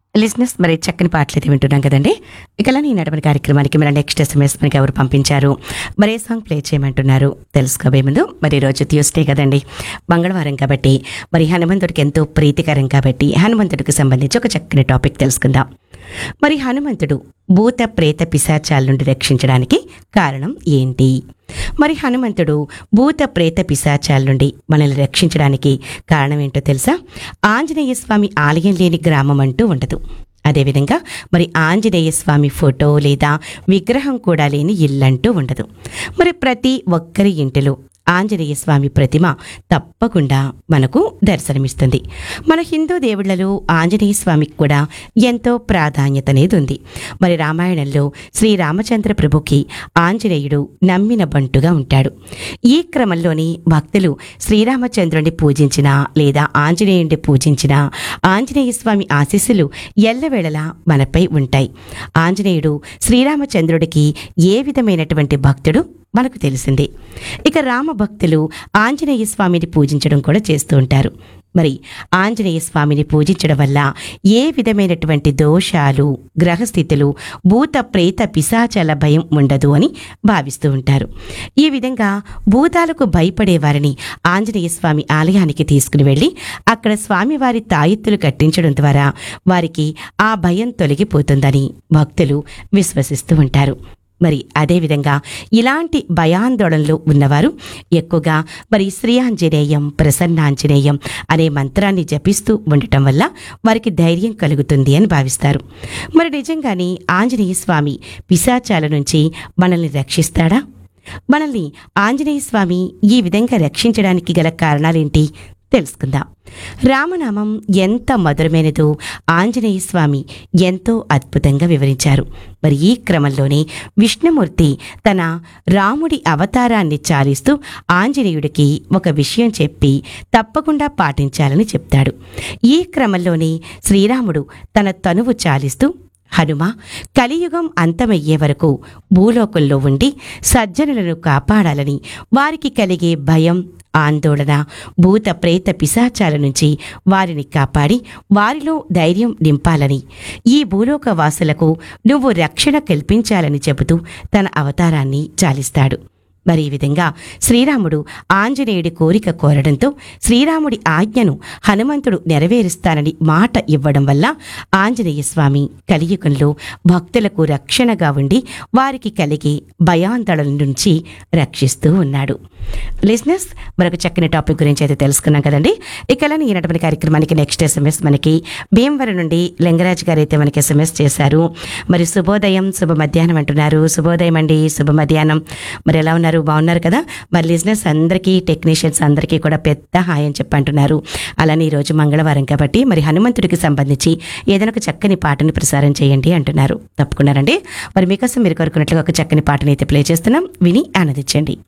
లిజినెస్ మరి చక్కని పాటలు అయితే వింటున్నాం కదండి ఇక ఈ నడవని కార్యక్రమానికి మరి నెక్స్ట్ ఎస్ఎంఎస్ మనకి ఎవరు పంపించారు మరి ఏ సాంగ్ ప్లే చేయమంటున్నారు తెలుసుకోబోయే ముందు మరి ఈ రోజు ట్యూస్డే కదండి మంగళవారం కాబట్టి మరి హనుమంతుడికి ఎంతో ప్రీతికరం కాబట్టి హనుమంతుడికి సంబంధించి ఒక చక్కని టాపిక్ తెలుసుకుందాం మరి హనుమంతుడు భూత ప్రేత పిశాచాల నుండి రక్షించడానికి కారణం ఏంటి మరి హనుమంతుడు భూత ప్రేత పిశాచాల నుండి మనల్ని రక్షించడానికి కారణం ఏంటో తెలుసా ఆంజనేయ స్వామి ఆలయం లేని గ్రామం అంటూ ఉండదు అదేవిధంగా మరి ఆంజనేయ స్వామి ఫోటో లేదా విగ్రహం కూడా లేని ఇల్లంటూ ఉండదు మరి ప్రతి ఒక్కరి ఇంటిలో ఆంజనేయ స్వామి ప్రతిమ తప్పకుండా మనకు దర్శనమిస్తుంది మన హిందూ దేవుళ్లలో ఆంజనేయ స్వామికి కూడా ఎంతో ప్రాధాన్యత అనేది ఉంది మరి రామాయణంలో శ్రీరామచంద్ర ప్రభుకి ఆంజనేయుడు నమ్మిన బంటుగా ఉంటాడు ఈ క్రమంలోని భక్తులు శ్రీరామచంద్రుని పూజించిన లేదా ఆంజనేయుడిని పూజించిన ఆంజనేయ స్వామి ఆశీస్సులు ఎల్లవేళలా మనపై ఉంటాయి ఆంజనేయుడు శ్రీరామచంద్రుడికి ఏ విధమైనటువంటి భక్తుడు మనకు తెలిసిందే ఇక రామ భక్తులు ఆంజనేయ స్వామిని పూజించడం కూడా చేస్తూ ఉంటారు మరి ఆంజనేయ స్వామిని పూజించడం వల్ల ఏ విధమైనటువంటి దోషాలు గ్రహస్థితులు భూత ప్రేత పిశాచాల భయం ఉండదు అని భావిస్తూ ఉంటారు ఈ విధంగా భూతాలకు భయపడే వారిని ఆంజనేయ స్వామి ఆలయానికి తీసుకుని వెళ్ళి అక్కడ స్వామివారి తాయెత్తులు కట్టించడం ద్వారా వారికి ఆ భయం తొలగిపోతుందని భక్తులు విశ్వసిస్తూ ఉంటారు మరి అదేవిధంగా ఇలాంటి భయాందోళనలో ఉన్నవారు ఎక్కువగా మరి శ్రీ ఆంజనేయం ప్రసన్నాంజనేయం అనే మంత్రాన్ని జపిస్తూ ఉండటం వల్ల వారికి ధైర్యం కలుగుతుంది అని భావిస్తారు మరి నిజంగానే ఆంజనేయ స్వామి పిశాచాల నుంచి మనల్ని రక్షిస్తాడా మనల్ని ఆంజనేయ స్వామి ఈ విధంగా రక్షించడానికి గల కారణాలేంటి తెలుసుకుందాం రామనామం ఎంత మధురమైనదో ఆంజనేయ స్వామి ఎంతో అద్భుతంగా వివరించారు మరి ఈ క్రమంలోనే విష్ణుమూర్తి తన రాముడి అవతారాన్ని చాలిస్తూ ఆంజనేయుడికి ఒక విషయం చెప్పి తప్పకుండా పాటించాలని చెప్తాడు ఈ క్రమంలోనే శ్రీరాముడు తన తనువు చాలిస్తూ హనుమ కలియుగం అంతమయ్యే వరకు భూలోకంలో ఉండి సజ్జనులను కాపాడాలని వారికి కలిగే భయం ఆందోళన భూత ప్రేత పిశాచాల నుంచి వారిని కాపాడి వారిలో ధైర్యం నింపాలని ఈ భూలోక వాసులకు నువ్వు రక్షణ కల్పించాలని చెబుతూ తన అవతారాన్ని చాలిస్తాడు మరి ఈ విధంగా శ్రీరాముడు ఆంజనేయుడి కోరిక కోరడంతో శ్రీరాముడి ఆజ్ఞను హనుమంతుడు నెరవేరుస్తానని మాట ఇవ్వడం వల్ల ఆంజనేయ స్వామి కలియుగంలో భక్తులకు రక్షణగా ఉండి వారికి కలిగే భయాందోళన నుంచి రక్షిస్తూ ఉన్నాడు లిజినెస్ మరొక చక్కని టాపిక్ గురించి అయితే తెలుసుకున్నాం కదండి ఇక ఈనటువంటి కార్యక్రమానికి నెక్స్ట్ ఎస్ఎంఎస్ మనకి భీమవరం నుండి లింగరాజ్ గారు అయితే మనకి ఎస్ఎంఎస్ చేశారు మరి శుభోదయం శుభ మధ్యాహ్నం అంటున్నారు శుభోదయం అండి శుభ మధ్యాహ్నం మరి ఎలా ఉన్నారు బాగున్నారు కదా మరి లిజినెస్ అందరికీ టెక్నీషియన్స్ అందరికీ కూడా పెద్ద హాయ్ అని చెప్పి అంటున్నారు అలానే ఈరోజు మంగళవారం కాబట్టి మరి హనుమంతుడికి సంబంధించి ఏదైనా ఒక చక్కని పాటని ప్రసారం చేయండి అంటున్నారు తప్పుకున్నారండి మరి మీకోసం మీరు కోరుకున్నట్లుగా ఒక చక్కని పాటని అయితే ప్లే చేస్తున్నాం విని ఆనందించండి